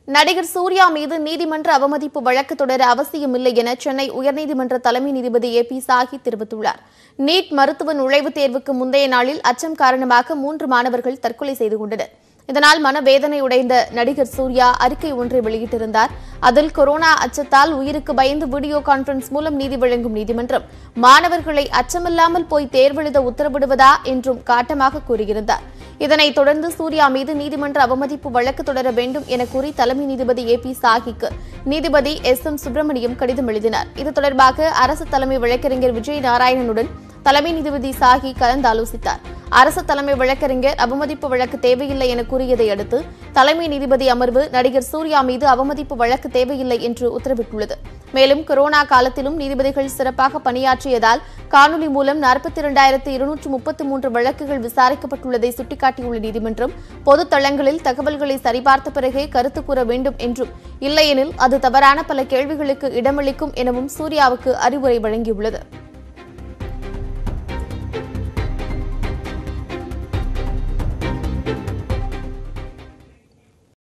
நடிகர் சூர்யா மீது நீதிமன்ற அவமதிப்பு வழக்கு தொடர அவசியமில்லை என சென்னை உயர்நீதிமன்ற தலைமை நீதிபதி ஏ பி சாஹி தெரிவித்துள்ளார் நீட் மருத்துவ நுழைவுத் தேர்வுக்கு முந்தைய நாளில் அச்சம் காரணமாக மூன்று மாணவர்கள் தற்கொலை செய்து கொண்டனர் இதனால் மனவேதனையுடைந்த நடிகர் சூர்யா அறிக்கை ஒன்றை வெளியிட்டிருந்தார் அதில் கொரோனா அச்சத்தால் உயிருக்கு பயந்து வீடியோ கான்பரன்ஸ் மூலம் நீதி வழங்கும் நீதிமன்றம் மாணவர்களை அச்சமில்லாமல் போய் தேர்வெழுத உத்தரவிடுவதா என்றும் காட்டமாக கூறியிருந்தார் இதனைத் தொடர்ந்து சூர்யா மீது நீதிமன்ற அவமதிப்பு வழக்கு தொடர வேண்டும் என கூறி தலைமை நீதிபதி ஏ பி சாஹிக்கு நீதிபதி எஸ் எம் சுப்பிரமணியம் கடிதம் எழுதினார் இது தொடர்பாக அரசு தலைமை வழக்கறிஞர் விஜய் நாராயணனுடன் தலைமை நீதிபதி சாஹி கலந்தாலோசித்தார் அரசு தலைமை வழக்கறிஞர் அவமதிப்பு வழக்கு தேவையில்லை என கூறியதை அடுத்து தலைமை நீதிபதி அமர்வு நடிகர் சூர்யா மீது அவமதிப்பு வழக்கு தேவையில்லை என்று உத்தரவிட்டுள்ளது மேலும் கொரோனா காலத்திலும் நீதிபதிகள் சிறப்பாக பணியாற்றியதால் காணொலி மூலம் நாற்பத்தி இரண்டாயிரத்து இருநூற்று முப்பத்து மூன்று வழக்குகள் விசாரிக்கப்பட்டுள்ளதை சுட்டிக்காட்டியுள்ள நீதிமன்றம் பொது தளங்களில் தகவல்களை சரிபார்த்த பிறகே கருத்து கூற வேண்டும் என்றும் இல்லையெனில் அது தவறான பல கேள்விகளுக்கு இடமளிக்கும் எனவும் சூர்யாவுக்கு அறிவுரை வழங்கியுள்ளது